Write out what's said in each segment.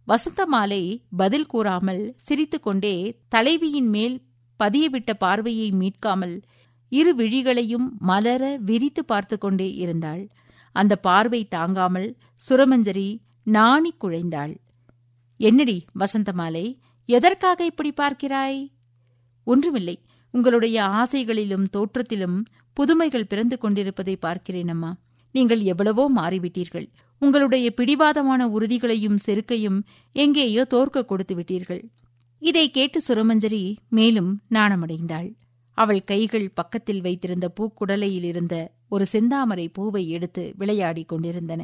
வசந்தமாலை பதில் கூறாமல் சிரித்துக்கொண்டே தலைவியின் மேல் பதியவிட்ட பார்வையை மீட்காமல் இரு விழிகளையும் மலர விரித்து பார்த்து கொண்டே இருந்தாள் அந்த பார்வை தாங்காமல் சுரமஞ்சரி நாணி குழைந்தாள் என்னடி வசந்தமாலை எதற்காக இப்படி பார்க்கிறாய் ஒன்றுமில்லை உங்களுடைய ஆசைகளிலும் தோற்றத்திலும் புதுமைகள் பிறந்து கொண்டிருப்பதை பார்க்கிறேன் அம்மா நீங்கள் எவ்வளவோ மாறிவிட்டீர்கள் உங்களுடைய பிடிவாதமான உறுதிகளையும் செருக்கையும் எங்கேயோ தோற்க கொடுத்து விட்டீர்கள் இதை கேட்டு சுரமஞ்சரி மேலும் நாணமடைந்தாள் அவள் கைகள் பக்கத்தில் வைத்திருந்த பூக்குடலையில் இருந்த ஒரு செந்தாமரை பூவை எடுத்து விளையாடிக் கொண்டிருந்தன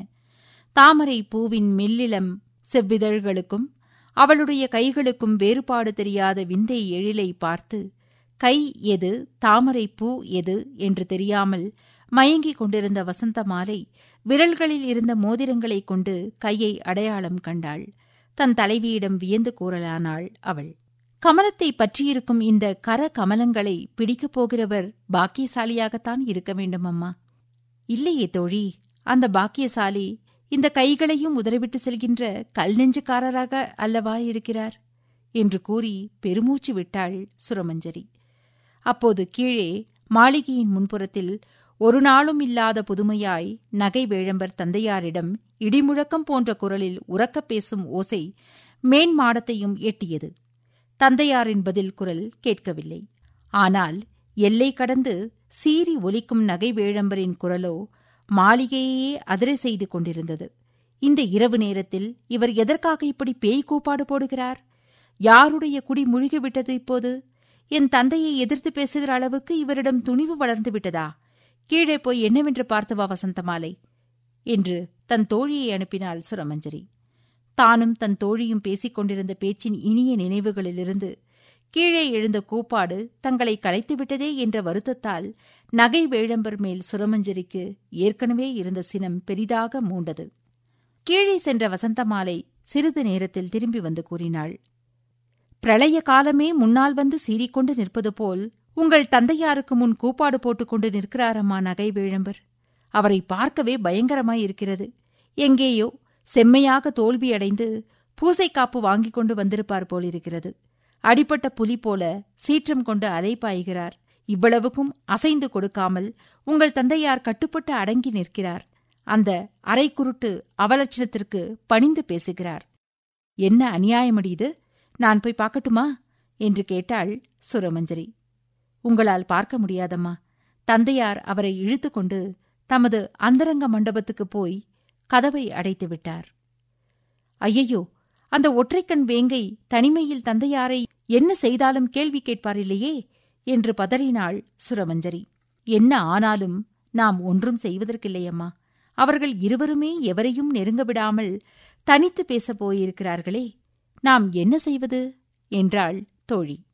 தாமரை பூவின் மெல்லிளம் செவ்விதழ்களுக்கும் அவளுடைய கைகளுக்கும் வேறுபாடு தெரியாத விந்தை எழிலை பார்த்து கை எது தாமரை பூ எது என்று தெரியாமல் மயங்கிக் கொண்டிருந்த வசந்தமாலை விரல்களில் இருந்த மோதிரங்களைக் கொண்டு கையை அடையாளம் கண்டாள் தன் தலைவியிடம் வியந்து கூறலானாள் அவள் கமலத்தை பற்றியிருக்கும் இந்த கர கமலங்களை பிடிக்கப் போகிறவர் பாக்கியசாலியாகத்தான் இருக்க வேண்டும் அம்மா இல்லையே தோழி அந்த பாக்கியசாலி இந்த கைகளையும் உதறிவிட்டு செல்கின்ற கல் நெஞ்சுக்காரராக அல்லவா இருக்கிறார் என்று கூறி பெருமூச்சு விட்டாள் சுரமஞ்சரி அப்போது கீழே மாளிகையின் முன்புறத்தில் ஒரு நாளும் இல்லாத புதுமையாய் நகை வேழம்பர் தந்தையாரிடம் இடிமுழக்கம் போன்ற குரலில் உறக்கப் பேசும் ஓசை மேன் மாடத்தையும் எட்டியது தந்தையாரின் பதில் குரல் கேட்கவில்லை ஆனால் எல்லை கடந்து சீறி ஒலிக்கும் நகை வேழம்பரின் குரலோ மாளிகையே அதிரை செய்து கொண்டிருந்தது இந்த இரவு நேரத்தில் இவர் எதற்காக இப்படி பேய் கூப்பாடு போடுகிறார் யாருடைய குடி முழுகிவிட்டது இப்போது என் தந்தையை எதிர்த்து பேசுகிற அளவுக்கு இவரிடம் துணிவு வளர்ந்து விட்டதா கீழே போய் என்னவென்று பார்த்து வா வசந்தமாலை என்று தன் தோழியை அனுப்பினாள் சுரமஞ்சரி தானும் தன் தோழியும் பேசிக் கொண்டிருந்த பேச்சின் இனிய நினைவுகளிலிருந்து கீழே எழுந்த கூப்பாடு தங்களை கலைத்துவிட்டதே என்ற வருத்தத்தால் நகை வேழம்பர் மேல் சுரமஞ்சரிக்கு ஏற்கனவே இருந்த சினம் பெரிதாக மூண்டது கீழே சென்ற வசந்தமாலை சிறிது நேரத்தில் திரும்பி வந்து கூறினாள் பிரளய காலமே முன்னால் வந்து சீறிக்கொண்டு நிற்பது போல் உங்கள் தந்தையாருக்கு முன் கூப்பாடு போட்டுக்கொண்டு நிற்கிறாரம்மா நகை வேழம்பர் அவரை பார்க்கவே பயங்கரமாயிருக்கிறது எங்கேயோ செம்மையாக தோல்வியடைந்து பூசைக்காப்பு வாங்கிக் கொண்டு வந்திருப்பார் போலிருக்கிறது அடிப்பட்ட புலி போல சீற்றம் கொண்டு அலைப்பாய்கிறார் இவ்வளவுக்கும் அசைந்து கொடுக்காமல் உங்கள் தந்தையார் கட்டுப்பட்டு அடங்கி நிற்கிறார் அந்த அரைக்குருட்டு அவலட்சணத்திற்கு பணிந்து பேசுகிறார் என்ன அநியாயமடி இது நான் போய் பார்க்கட்டுமா என்று கேட்டாள் சுரமஞ்சரி உங்களால் பார்க்க முடியாதம்மா தந்தையார் அவரை இழுத்துக்கொண்டு தமது அந்தரங்க மண்டபத்துக்கு போய் கதவை அடைத்து விட்டார் ஐயையோ அந்த ஒற்றைக்கண் வேங்கை தனிமையில் தந்தையாரை என்ன செய்தாலும் கேள்வி கேட்பார் இல்லையே என்று பதறினாள் சுரமஞ்சரி என்ன ஆனாலும் நாம் ஒன்றும் செய்வதற்கில்லையம்மா அவர்கள் இருவருமே எவரையும் நெருங்க விடாமல் தனித்து பேசப் போயிருக்கிறார்களே நாம் என்ன செய்வது என்றாள் தோழி